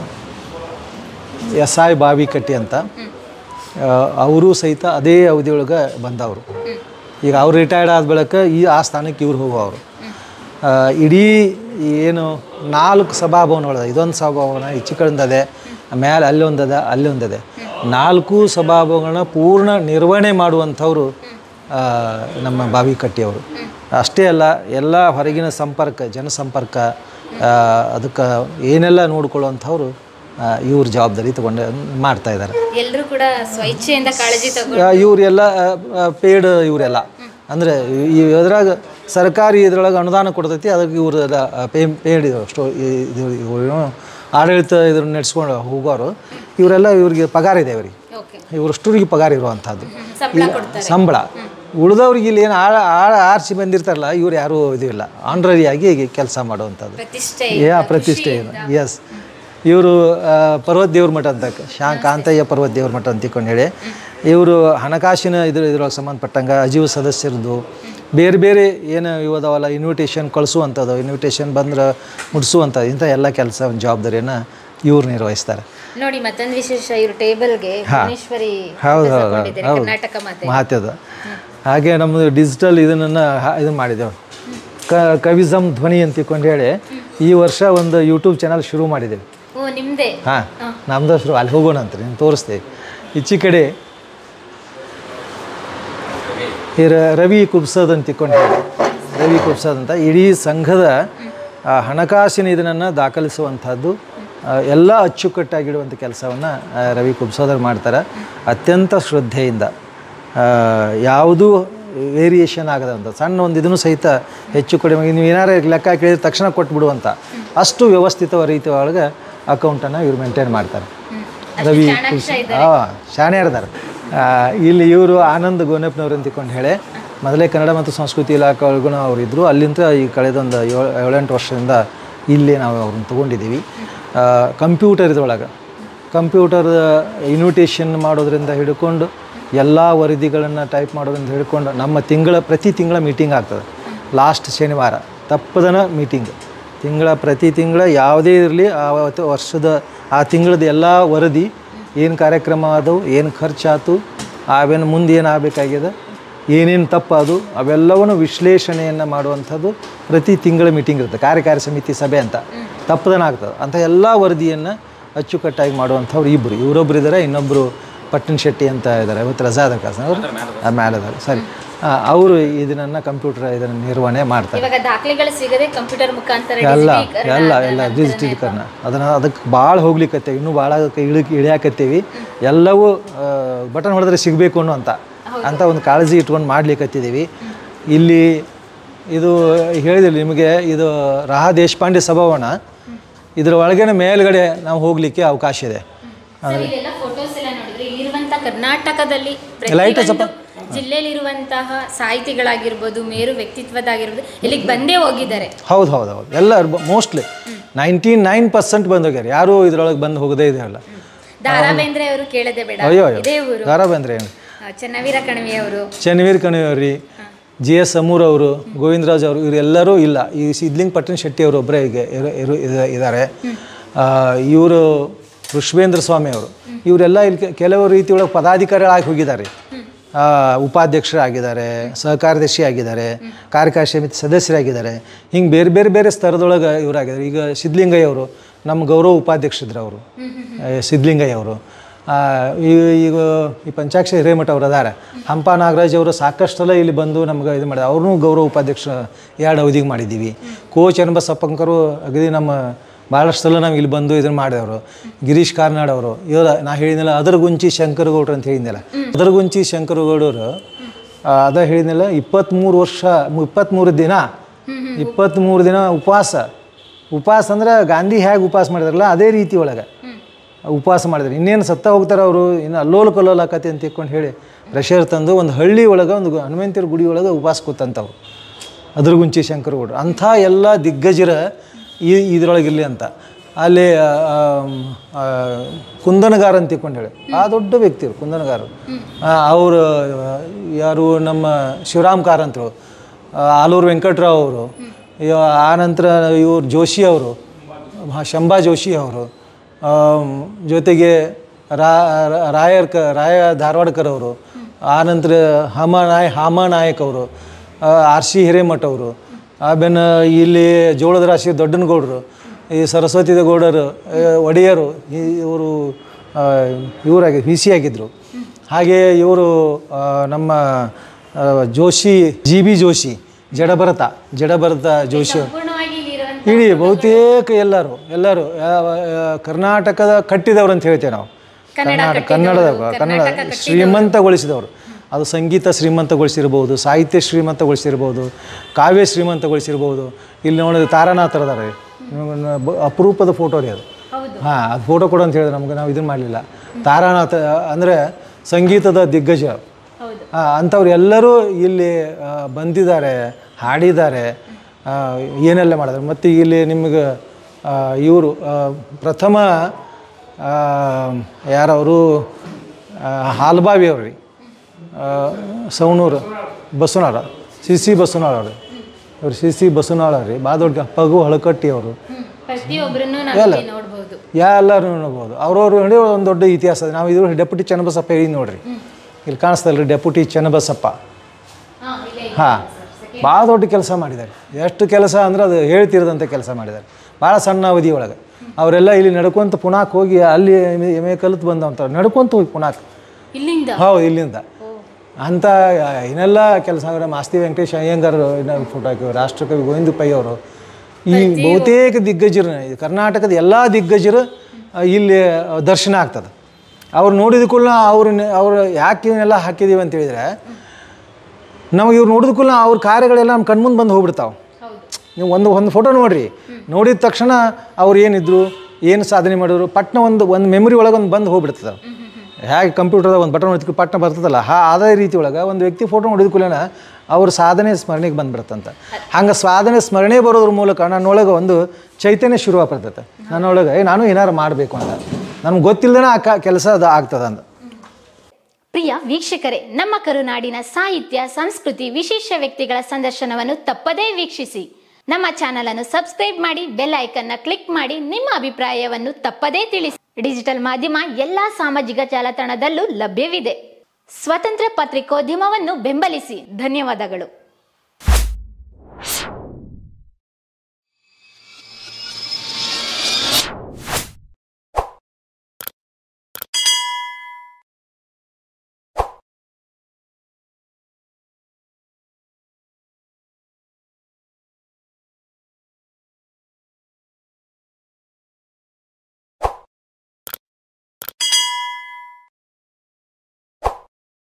ಎಸ್ ಐ ಬಾವಿ ಕಟ್ಟಿ ಅಂತ ಅವರು ಸಹಿತ ಅದೇ ಅವಧಿಯೊಳಗೆ ಬಂದವರು ಈಗ ಅವ್ರು ರಿಟೈರ್ಡ್ ಆದ ಬಳಿಕ ಈ ಆ ಸ್ಥಾನಕ್ಕೆ ಇವ್ರು ಹೋಗೋರು ಆ, ಇಡೀ ಏನು ನಾಲ್ಕು ಸಭಾಭವನಗಳದ ಇದೊಂದು ಸಭಾಭವನ ಈಚೆ ಕಡೆಯಿಂದ ಅದೆ ಮೇಲೆ ಅಲ್ಲಿ ಒಂದದ ಅಲ್ಲಿ ಒಂದದೆ ನಾಲ್ಕು ಸಭಾಭವನಗಳನ್ನ ಪೂರ್ಣ ನಿರ್ವಹಣೆ ಮಾಡುವಂಥವ್ರು ಆ, ನಮ್ಮ ಬಾವಿ ಕಟ್ಟಿಯವರು ಅಷ್ಟೇ ಅಲ್ಲ ಎಲ್ಲ ಹೊರಗಿನ ಸಂಪರ್ಕ ಜನಸಂಪರ್ಕ ಅದಕ್ಕೆ ಏನೆಲ್ಲ ನೋಡ್ಕೊಳ್ಳುವಂಥವ್ರು ಇವ್ರ ಜವಾಬ್ದಾರಿ ತಗೊಂಡು ಮಾಡ್ತಾ ಇದ್ದಾರೆ ಎಲ್ಲರೂ ಕೂಡ ಸ್ವಇಚ್ಛೆಯಿಂದ ಕಾಳಜಿ ತಗೊಂಡು ಇವರೆಲ್ಲ ಪೇಡ್ ಇವರೆಲ್ಲ ಅಂದರೆ ಈ ಇದ್ರಾಗ ಸರ್ಕಾರಿ ಇದ್ರೊಳಗೆ ಅನುದಾನ ಕೊಡ್ತೈತಿ ಅದಕ್ಕೆ ಇವ್ರೆಲ್ಲ ಪೇ ಪೇಡ್ ಇದು ಸ್ಟೋ ಇದು ಇವ್ರು ಆಡಳಿತ ಇದ್ರ ನಡೆಸ್ಕೊಂಡು ಹೋಗೋರು ಇವರೆಲ್ಲ ಇವ್ರಿಗೆ ಪಗಾರ ಇದೆ ಇವ್ರಿಗೆ ಓಕೆ ಇವರಷ್ಟೂರಿಗೆ ಪಗಾರ ಇರುವಂಥದ್ದು ಸಂಬಳ ಕೊಡ್ತಾರೆ ಸಂಬಳ ಉಳಿದವ್ರಿಗೆ ಇಲ್ಲಿ ಏನು ಆಳ ಆಳ ಆರಿಸಿ ಬಂದಿರ್ತಾರಲ್ಲ ಇವ್ರು ಯಾರೂ ಇದಿಲ್ಲ ಆಗಿ ಕೆಲಸ ಮಾಡುವಂಥದ್ದು ಪ್ರತಿಷ್ಠೆ ಯಾ ಪ್ರತಿಷ್ಠೆ ಇದೆ ಎಸ್ ಇವರು ಪರ್ವತ ದೇವ್ರ ಮಠ ಅಂತ ಶಾ ಕಾಂತಯ್ಯ ಪರ್ವತ ದೇವ್ರ ಮಠ ಅಂತ ತಿಳ್ಕೊಂಡು ಹೇಳಿ ಇವರು ಹಣಕಾಸಿನ ಇದ್ರ ಇದ್ರೊಳಗೆ ಸಂಬಂಧಪಟ್ಟಂಗೆ ಅಜೀವ ಸದಸ್ಯರದು ಬೇರೆ ಬೇರೆ ಏನು ಇವದವಲ್ಲ ಇನ್ವಿಟೇಷನ್ ಕಳಿಸುವಂಥದ್ದು ಇನ್ವಿಟೇಷನ್ ಬಂದ್ರೆ ಮುಟ್ಸುವಂಥದ್ದು ಇಂಥ ಎಲ್ಲ ಕೆಲಸ ಜವಾಬ್ದಾರಿಯನ್ನು ಇವ್ರು ನಿರ್ವಹಿಸ್ತಾರೆ ನೋಡಿ ಮತ್ತೊಂದು ವಿಶೇಷ ಇವ್ರ ಟೇಬಲ್ಗೆ ಭುವನೇಶ್ವರಿ ಹೌದು ಹೌದು ತಗೊಂಡಿದ್ದಾರೆ, ಹೌದು ಕರ್ನಾಟಕ ಮಾತೆ ಮಾತ್ಯದ ಹಾಗೆ ನಮ್ಮದು ಡಿಜಿಟಲ್ ಇದನ್ನು ಇದನ್ನು ಮಾಡಿದೆವು ಕ ಕವಿಸಮ್ ಧ್ವನಿ ಅಂತ ತಿಳ್ಕೊಂಡು ಹೇಳಿ ಈ ವರ್ಷ ಒಂದು ಯೂಟ್ಯೂಬ್ ಚಾನಲ್ ಶುರು ಮಾಡಿದ್ದೇವೆ ಓ ನಿಮ್ದೇ ಹಾಂ ನಮ್ದು ಶುರು ಅಲ್ಲಿ ಹೋಗೋಣ ಅಂತ ನೀನು ತೋರಿಸ್ತೇವೆ ಈಚೆ ಕಡೆ ಈ ರ- ರವಿ ಕುಬ್ಸದ್ ಅಂತ ತಿಳ್ಕೊಂಡು ಹೇಳಿ ರವಿ ಕುಬ್ಸದ್ ಅಂತ ಇಡೀ ಸಂಘದ ಆ, ಹಣಕಾಸಿನ ಇದನ್ನು ದಾಖಲಿಸುವಂಥದ್ದು ಆ, ಎಲ್ಲ ಅಚ್ಚುಕಟ್ಟಾಗಿಡುವಂಥ ಕೆಲಸವನ್ನು ರವಿ ಕುಬ್ಸೋದರ್ ಮಾಡ್ತಾರೆ ಅತ್ಯಂತ ಶ್ರದ್ಧೆಯಿಂದ ಆ, ಯಾವುದೂ ವೇರಿಯೇಷನ್ ಆಗದಂಥ ಸಣ್ಣ ಒಂದು ಇದನ್ನು ಸಹಿತ ಹೆಚ್ಚು ಕಡಿಮೆ ನೀವು ಏನಾರು ಲೆಕ್ಕ ಕೇಳಿದ ತಕ್ಷಣ ಕೊಟ್ಬಿಡುವಂಥ ಅಷ್ಟು ವ್ಯವಸ್ಥಿತ ರೀತಿ ಒಳಗೆ ಅಕೌಂಟನ್ನು ಇವ್ರು ಮೇಂಟೈನ್ ಮಾಡ್ತಾರೆ ರವಿ ಹಾಂ ಶಾಣೆ ಇರ್ತಾರೆ ಇಲ್ಲಿ ಇವರು ಆನಂದ್ ಗೋನೆಪ್ನವ್ರು ಅಂತ ತಿಳ್ಕೊಂಡು ಹೇಳಿ ಮೊದಲೇ ಕನ್ನಡ ಮತ್ತು ಸಂಸ್ಕೃತಿ ಇಲಾಖೆ ಒಳಗೂ ಅವ್ರು ಇದ್ದರು ಅಲ್ಲಿಂದ ಈ ಕಳೆದೊಂದು ಏಳು ಏಳೆಂಟು ವರ್ಷದಿಂದ ಇಲ್ಲಿ ನಾವು ಅವ್ರನ್ನ ತೊಗೊಂಡಿದ್ದೀವಿ ಕಂಪ್ಯೂಟರ್ ಇದ್ರೊಳಗೆ ಕಂಪ್ಯೂಟರ್ ಇನ್ವಿಟೇಷನ್ ಮಾಡೋದ್ರಿಂದ ಹಿಡ್ಕೊಂಡು ಎಲ್ಲ ವರದಿಗಳನ್ನು ಟೈಪ್ ಮಾಡೋದ್ರಿಂದ ಹಿಡ್ಕೊಂಡು ನಮ್ಮ ತಿಂಗಳ ಪ್ರತಿ ತಿಂಗಳ ಮೀಟಿಂಗ್ ಆಗ್ತದೆ ಲಾಸ್ಟ್ ಶನಿವಾರ ತಪ್ಪದನ ಮೀಟಿಂಗ್ ತಿಂಗಳ ಪ್ರತಿ ತಿಂಗಳ ಯಾವುದೇ ಇರಲಿ ಆವತ್ತು ವರ್ಷದ ಆ ತಿಂಗಳದ ಎಲ್ಲ ವರದಿ ಏನು ಕಾರ್ಯಕ್ರಮ ಆದವು ಏನು ಖರ್ಚಾತು ಅವೇನು ಮುಂದೆ ಏನು ಆಗಬೇಕಾಗ್ಯದ ಏನೇನು ತಪ್ಪಾದು ಅವೆಲ್ಲವನ್ನು ವಿಶ್ಲೇಷಣೆಯನ್ನು ಮಾಡುವಂಥದ್ದು ಪ್ರತಿ ತಿಂಗಳ ಮೀಟಿಂಗ್ ಇರುತ್ತೆ ಕಾರ್ಯಕಾರಿ ಸಮಿತಿ ಸಭೆ ಅಂತ ತಪ್ಪದನ ಆಗ್ತದೆ ಅಂಥ ಎಲ್ಲ ವರದಿಯನ್ನು ಅಚ್ಚುಕಟ್ಟಾಗಿ ಮಾಡುವಂಥವ್ರು ಇಬ್ಬರು ಇವರೊಬ್ರು ಇದ್ದಾರೆ ಇನ್ನೊಬ್ಬರು ಪಟ್ಟಣ ಶೆಟ್ಟಿ ಅಂತ ಇದ್ದಾರೆ ಇವತ್ತು ರಜಾ ಅದ ಕಾಸ ಅವರು ಮೇಲೆ ಇದ್ದಾರೆ ಸರಿ ಅವರು ಇದನ್ನು ಕಂಪ್ಯೂಟರ್ ಇದನ್ನು ನಿರ್ವಹಣೆ ಮಾಡ್ತಾರೆ ಇವಾಗ ದಾಖಲೆಗಳು ಸಿಗದೆ ಕಂಪ್ಯೂಟರ್ ಮುಖಾಂತರ ಎಲ್ಲ ಡಿಜಿಟೀಕರಣ ಎಲ್ಲ ಅದರ ಎಲ್ಲ ನಂತರನೇ ಡಿಜಿಟೀಕರಣ ಅದನ್ನು ಅದಕ್ಕೆ ಭಾಳ ಹೋಗ್ಲಿಕ್ಕತ್ತೇವೆ ಇನ್ನೂ ಭಾಳ ಅದಕ್ಕೆ ಇಳಿಕ್ ಇಳಿಯಾಕತ್ತೀವಿ ಎಲ್ಲವೂ ಬಟನ್ ಹೊಡೆದ್ರೆ ಸಿಗಬೇಕು ಅನ್ನೋ ಅಂತ ಅಂತ ಒಂದು ಕಾಳಜಿ ಇಟ್ಕೊಂಡು ಮಾಡ್ಲಿಕ್ಕತ್ತಿದ್ದೀವಿ ಇಲ್ಲಿ ಇದು ಹೇಳಿದಿಲ್ಲ ನಿಮಗೆ ಇದು ರಹಾ ದೇಶಪಾಂಡೆ ಸಭಾವಣ ಇದರ ಒಳಗೇನೆ ಮೇಲ್ಗಡೆ ನಾವು ಹೋಗಲಿಕ್ಕೆ ಅವಕಾಶ ಇದೆ ಸರ್, ಇಲ್ಲೆಲ್ಲ ಫೋಟೋಸ್ ಎಲ್ಲ ನೋಡಿದ್ರೆ ಇಲ್ಲಿರುವಂತ ಕರ್ನಾಟಕದಲ್ಲಿ Light ಪ್ರತಿಯೊಂದು ಜಿಲ್ಲೆಯಲ್ಲಿರುವಂತಹ ಸಾಹಿತಿಗಳಾಗಿರ್ಬೋದು ಮೇರು ವ್ಯಕ್ತಿತ್ವದಾಗಿರ್ಬೋದು ಇಲ್ಲಿಗೆ ಬಂದೇ ಹೋಗಿದ್ದಾರೆ ಹೌದು ಹೌದು ಹೌದು ಎಲ್ಲ ಮೋಸ್ಟ್ಲಿ ನೈಂಟಿ ನೈನ್ ಪರ್ಸೆಂಟ್ ಬಂದು ಹೋಗ್ಯಾರ ಯಾರೂ ಇದ್ರೊಳಗೆ ಬಂದು ಹೋಗದೇ ಇದೆ ಅಲ್ಲ ದಾರಾ ಬೇಂದ್ರೆ ಅವರು ಕೇಳದೆ ಬೇಡ ಅಯ್ಯೋ ಅಯ್ಯೋ ಇದೇ ಊರು ದಾರ ಬಂದ್ರೆ ಏನು ಆ, ಚೆನ್ನವೀರ ಕಣಿವೆ ಅವರು ಚನ್ನವೀರ್ ಕಣಿಯವ್ರಿ ಜಿ ಎಸ್ ಅಮೂರ್ ಅವರು ಗೋವಿಂದರಾಜ್ ಅವರು ಇವರೆಲ್ಲರೂ ಇಲ್ಲ ಈ ಸಿದ್ಲಿಂಗ್ ಪಟ್ಟಣ ಶೆಟ್ಟಿ ಅವರು ಒಬ್ಬರೇ ಈಗ ಇರು- ಇರು- ಇದ- ಇದ್ದಾರೆ ಇವರು ಋಷಭೇಂದ್ರ ಸ್ವಾಮಿ ಅವರು ಇವರೆಲ್ಲ ಇಲ್ಲಿ ಕೆ- ಕೆಲವು ರೀತಿ ಒಳಗೆ ಪದಾಧಿಕಾರಿಗಳಾಗಿ ಹೋಗಿದ್ದಾರೆ ಆ, ಉಪಾಧ್ಯಕ್ಷರಾಗಿದ್ದಾರೆ ಸಹಕಾರ್ಯದರ್ಶಿ ಆಗಿದ್ದಾರೆ ಕಾರ್ಯಕಾರಿ ಸಮಿತಿ ಸದಸ್ಯರಾಗಿದ್ದಾರೆ ಹಿಂಗೆ ಬೇರೆ ಬೇರೆ ಬೇರೆ ಸ್ತರದೊಳಗೆ ಇವರಾಗಿದ್ದಾರೆ ಈಗ ಸಿದ್ಲಿಂಗಯ್ಯ ಅವರು ನಮ್ಮ ಗೌರವ ಉಪಾಧ್ಯಕ್ಷರಿದ್ರು ಅವರು ಸಿದ್ಲಿಂಗಯ್ಯ ಅವರು ಆ, ಈ- ಈಗ ಈ ಪಂಚಾಕ್ಷ ಹಿರೇಮಠ ಅವರು ಅದಾರ ಹಂಪ ನಾಗರಾಜ್ ಅವರು ಸಾಕಷ್ಟೆಲ್ಲ ಇಲ್ಲಿ ಬಂದು ನಮ್ಗೆ ಇದು ಮಾಡಿದ ಅವ್ರನ್ನೂ ಗೌರವ ಉಪಾಧ್ಯಕ್ಷ ಎರಡು ಅವಧಿಗೆ ಮಾಡಿದ್ದೀವಿ ಕೋಚ್ ಅನ್ಬ ಸಪ್ಪಂಕರು ಅಗದಿ ನಮ್ಮ ಭಾಳಷ್ಟು ಸಲ ನಾವು ಇಲ್ಲಿ ಬಂದು ಇದನ್ನು ಮಾಡಿದವರು ಗಿರೀಶ್ ಕಾರ್ನಾಡ್ ಅವರು ಇವ್ರ ನಾ ಹೇಳಿದ್ನಲ್ಲ ಅದರಗುಂಚಿ ಶಂಕರಗೌಡ್ರು ಅಂತ ಹೇಳಿದ್ನಲ್ಲ ಅದರಗುಂಚಿ ಶಂಕರಗೌಡರು ಆ, ಅದ ಹೇಳಿದ್ನಲ್ಲ ಇಪ್ಪತ್ತ್ಮೂರು ವರ್ಷ ಇಪ್ಪತ್ತ್ಮೂರು ದಿನ ಇಪ್ಪತ್ತ್ಮೂರು ದಿನ ಉಪವಾಸ ಉಪವಾಸ ಅಂದ್ರೆ ಗಾಂಧಿ ಹೇಗೆ ಉಪವಾಸ ಮಾಡಿದಾರಲ್ಲ ಅದೇ ರೀತಿ ಒಳಗೆ ಉಪವಾಸ ಮಾಡಿದ್ರು ಇನ್ನೇನು ಸತ್ತ ಹೋಗ್ತಾರೆ ಅವರು ಇನ್ನು ಅಲ್ಲೋಲ ಕಲ್ಲೋಲ ಆಕತಿ ಅಂತ ತಿಳ್ಕೊಂಡು ಹೇಳಿ ಪ್ರೆಷರ್ ತಂದು ಒಂದು ಹಳ್ಳಿ ಒಳಗೆ ಒಂದು ಹನುಮಂತಿಯರ ಗುಡಿ ಒಳಗೆ ಉಪವಾಸ ಕೂತಂತವ್ರು ಅದ್ರಗುಂಚಿ ಶಂಕರಗೌಡರು ಅಂಥ ಎಲ್ಲ ದಿಗ್ಗಜರ ಈ ಇದ್ರೊಳಗಿರಲಿ ಅಂತ ಅಲ್ಲಿ ಆ, ಆ, ಕುಂದನಗಾರ ಅಂತ ತಿಳ್ಕೊಂಡು ಹೇಳಿ ಆ ದೊಡ್ಡ ವ್ಯಕ್ತಿರು ಕುಂದನಗಾರರು ಅವರು ಯಾರು ನಮ್ಮ ಶಿವರಾಮ್ ಕಾರಂತರು ಆ, ಆಲೂರು ವೆಂಕಟರಾವ್ ಅವರು ಇವ- ಆ ನಂತರ ಇವ್ರು ಜೋಶಿ ಅವರು ಹ- ಶಂಭಾ ಜೋಶಿ ಅವರು ಆಮ್, ಜೊತೆಗೆ ರಾ ರಾ- ರಾಯರ್ಕ ರಾಯ ಧಾರವಾಡಕರ್ ಅವರು ಆನಂತರ ಹಮ ನಾಯ್ ಹಾಮ ನಾಯಕ್ ಅವರು ಆರ್ ಸಿ ಹಿರೇಮಠ ಅವರು ಆಮೇಲೆ ಇಲ್ಲಿ ಜೋಳದ ರಾಶಿ ದೊಡ್ಡನಗೌಡರು ಈ ಸರಸ್ವತಿ ಗೌಡರು ಆ, ಒಡೆಯರು ಈ- ಇವರು ಇವರಾಗಿ ವಿ ಸಿ ಆಗಿದ್ದರು ಹಾಗೆ ಇವರು ಆ, ನಮ್ಮ ಆ, ಜೋಶಿ ಜಿ ಬಿ ಜೋಶಿ ಜಡಭರತ ಜಡಭರತ ಜೋಶಿ ಸಂಪೂರ್ಣವಾಗಿ ಇಲ್ಲಿರುವಂತ ಇಡೀ ಬಹುತೇಕ ಎಲ್ಲರೂ ಎಲ್ಲರೂ ಯಾವ- ಯಾವ ಕರ್ನಾಟಕದ ಕಟ್ಟಿದವರು ಅಂತ ಹೇಳ್ತೇವೆ ನಾವು ಕರ್ನಾಟಕ ಕನ್ನಡದ ಕನ್ನಡ ಶ್ರೀಮಂತಗೊಳಿಸಿದವರು ಅದು ಸಂಗೀತ ಶ್ರೀಮಂತಗೊಳಿಸಿರ್ಬೋದು ಸಾಹಿತ್ಯ ಶ್ರೀಮಂತಗೊಳಿಸಿರ್ಬೋದು ಕಾವ್ಯ ಶ್ರೀಮಂತಗೊಳಿಸಿರ್ಬೋದು ಇಲ್ಲಿ ನೋಡಿದ್ರೆ ತಾರಾನಾಥರದಾರೆ ಅಪರೂಪದ ಫೋಟೋ ರೀ ಅದು ಹೌದು ಹಾಂ ಅದು ಫೋಟೋ ಕೊಡು ಅಂತ ಹೇಳಿದ್ರೆ ನಮ್ಗೆ ನಾವು ಇದನ್ನು ಮಾಡಲಿಲ್ಲ ತಾರಾನಾಥ ಅಂದರೆ ಸಂಗೀತದ ದಿಗ್ಗಜ ಹೌದು ಆ, ಅಂಥವ್ರು ಎಲ್ಲರೂ ಇಲ್ಲಿ ಆ, ಬಂದಿದ್ದಾರೆ ಹಾಡಿದ್ದಾರೆ ಆ, ಏನೆಲ್ಲ ಮಾಡಿದ್ದಾರೆ ಮತ್ತು ಇಲ್ಲಿ ನಿಮಗೆ ಇವರು ಪ್ರಥಮ ಆ, ಯಾರವರು ಆ, ಹಾಲ್ಬಾವಿ ಅವ್ರಿ ಸವಣೂರು ಬಸವನಾಳ ಸಿ ಸಿ ಬಸವನಾಳ ಅವ್ರಿ ಅವ್ರು ಸಿ ಸಿ ಬಸವನಾಳ ರೀ ಭಾಳ ದೊಡ್ಡ ಪಗು ಹಳಕಟ್ಟಿ ಅವರು ಹ್ಮ್ ಪ್ರತಿಯೊಬ್ಬರನ್ನು ನಾವಿಲ್ಲಿ ನೋಡ್ಬೋದು ಎಲ್ಲರೂ ನೋಡ್ಬೋದು ಅವ್ರವ್ರು ನೋಡಿ ಒಂದು ದೊಡ್ಡ ಇತಿಹಾಸ ಇದೆ. ನಾವು ಇದು ಡೆಪ್ಯೂಟಿ ಚನ್ನಬಸಪ್ಪ ಹೇಳಿ ನೋಡ್ರಿ ಇಲ್ಲಿ ಕಾಣಿಸ್ತಲ್ರಿ ಡೆಪ್ಯೂಟಿ ಚನ್ನಬಸಪ್ಪ ಹಾ ಇಲ್ಲೇ ಇದೆ. ಹಾಂ ಭಾಳ ದೊಡ್ಡ ಕೆಲಸ ಮಾಡಿದ್ದಾರೆ ಎಷ್ಟು ಕೆಲಸ ಅಂದ್ರೆ ಅದು ಹೇಳ್ತಿರದಂಥ ಕೆಲಸ ಮಾಡಿದ್ದಾರೆ ಭಾಳ ಸಣ್ಣ ಅವಧಿ ಒಳಗೆ ಅವರೆಲ್ಲ ಇಲ್ಲಿ ನಡ್ಕೊಂತ ಪುಣಾಕ್ ಹೋಗಿ ಅಲ್ಲಿ ಎಮ್ ಎ ಕಲಿತು ಬಂದವಂತ ನಡ್ಕೊಂತ ಹೋಗಿ ಪುಣಾಕ್ ಇಲ್ಲಿಂದ ಹೌದು ಇಲ್ಲಿಂದ ಅಂಥ ಏನೆಲ್ಲ ಕೆಲಸ ಆಗಿರೋ ಮಾಸ್ತಿ ವೆಂಕಟೇಶ್ ಅಯ್ಯಂಗಾರ್ ಫೋಟೋ ಹಾಕಿದ್ರು ರಾಷ್ಟ್ರಕವಿ ಗೋವಿಂದ ಪೈ ಅವರು ಈ ಬಹುತೇಕ ದಿಗ್ಗಜರು ಇದು ಕರ್ನಾಟಕದ ಎಲ್ಲ ದಿಗ್ಗಜರು ಆ, ಇಲ್ಲಿ ದರ್ಶನ ಆಗ್ತದೆ ಅವ್ರು ನೋಡಿದ ಕೂಡಲ ಅವ್ರು ಅವ್ರು ಯಾಕೆ ಇವನ್ನೆಲ್ಲ ಹಾಕಿದೀವಿ ಅಂತ ಹೇಳಿದ್ರೆ ನಮಗೆ ಇವ್ರು ನೋಡಿದ ಕೂಡಲ ಅವ್ರ ಕಾರ್ಯಗಳೆಲ್ಲ ನಮ್ಮ ಕಣ್ಮುಂದೆ ಬಂದು ಹೋಗ್ಬಿಡ್ತಾವೆ ಹೌದು ನೀವು ಒಂದು ಒಂದು ಫೋಟೋ ನೋಡ್ರಿ ನೋಡಿದ ತಕ್ಷಣ ಅವ್ರು ಏನಿದ್ರು ಏನು ಸಾಧನೆ ಮಾಡಿದ್ರು ಪಟ್ನ ಒಂದು ಒಂದು ಮೆಮೊರಿ ಒಳಗೆ ಒಂದು ಬಂದು ಹೋಗ್ಬಿಡ್ತದೆ ಹೇಗೆ ಕಂಪ್ಯೂಟರ್ದಾಗ ಒಂದು ಬಟನ್ ಹೊಡ್ತಿಕ್ಕೆ ಪಟ್ನ ಬರ್ತದಲ್ಲ ಹಾ ಅದೇ ರೀತಿ ಒಳಗೆ ಒಂದು ವ್ಯಕ್ತಿ ಫೋಟೋ ನೋಡಿದ ಕೂಡಲೇ ಅವ್ರ ಸಾಧನೆ ಸ್ಮರಣೆಗೆ ಬಂದ್ಬಿಡುತ್ತಂತ ಹಂಗೆ ಸಾಧನೆ ಸ್ಮರಣೆ ಬರೋದ್ರ ಮೂಲಕ ನನ್ನೊಳಗೆ ಒಂದು ಚೈತನ್ಯ ಶುರುವಾಗ್ಬಿಡ್ತೈತೆ ನನ್ನೊಳಗೆ ಏ ನಾನು ಏನಾರು ಮಾಡಬೇಕು ಅಂತ ನಮ್ಗೆ ಗೊತ್ತಿಲ್ಲದೇ ಆ ಕ- ಕೆಲಸ ಅದು ಆಗ್ತದೆ ಅಂತ ಪ್ರಿಯ ವೀಕ್ಷಕರೇ ನಮ್ಮ ಕರುನಾಡಿನ ಸಾಹಿತ್ಯ ಸಂಸ್ಕೃತಿ ವಿಶೇಷ ವ್ಯಕ್ತಿಗಳ ಸಂದರ್ಶನವನ್ನು ತಪ್ಪದೇ ವೀಕ್ಷಿಸಿ ನಮ್ಮ ಚಾನಲ್ ಅನ್ನು ಸಬ್ಸ್ಕ್ರೈಬ್ ಮಾಡಿ ಬೆಲ್ ಐಕನ್ನ ಕ್ಲಿಕ್ ಮಾಡಿ ನಿಮ್ಮ ಅಭಿಪ್ರಾಯವನ್ನು ತಪ್ಪದೇ ತಿಳಿಸಿ ಡಿಜಿಟಲ್ ಮಾಧ್ಯಮ ಎಲ್ಲಾ ಸಾಮಾಜಿಕ ಜಾಲತಾಣದಲ್ಲೂ ಲಭ್ಯವಿದೆ ಸ್ವತಂತ್ರ ಪತ್ರಿಕೋದ್ಯಮವನ್ನು ಬೆಂಬಲಿಸಿ ಧನ್ಯವಾದಗಳು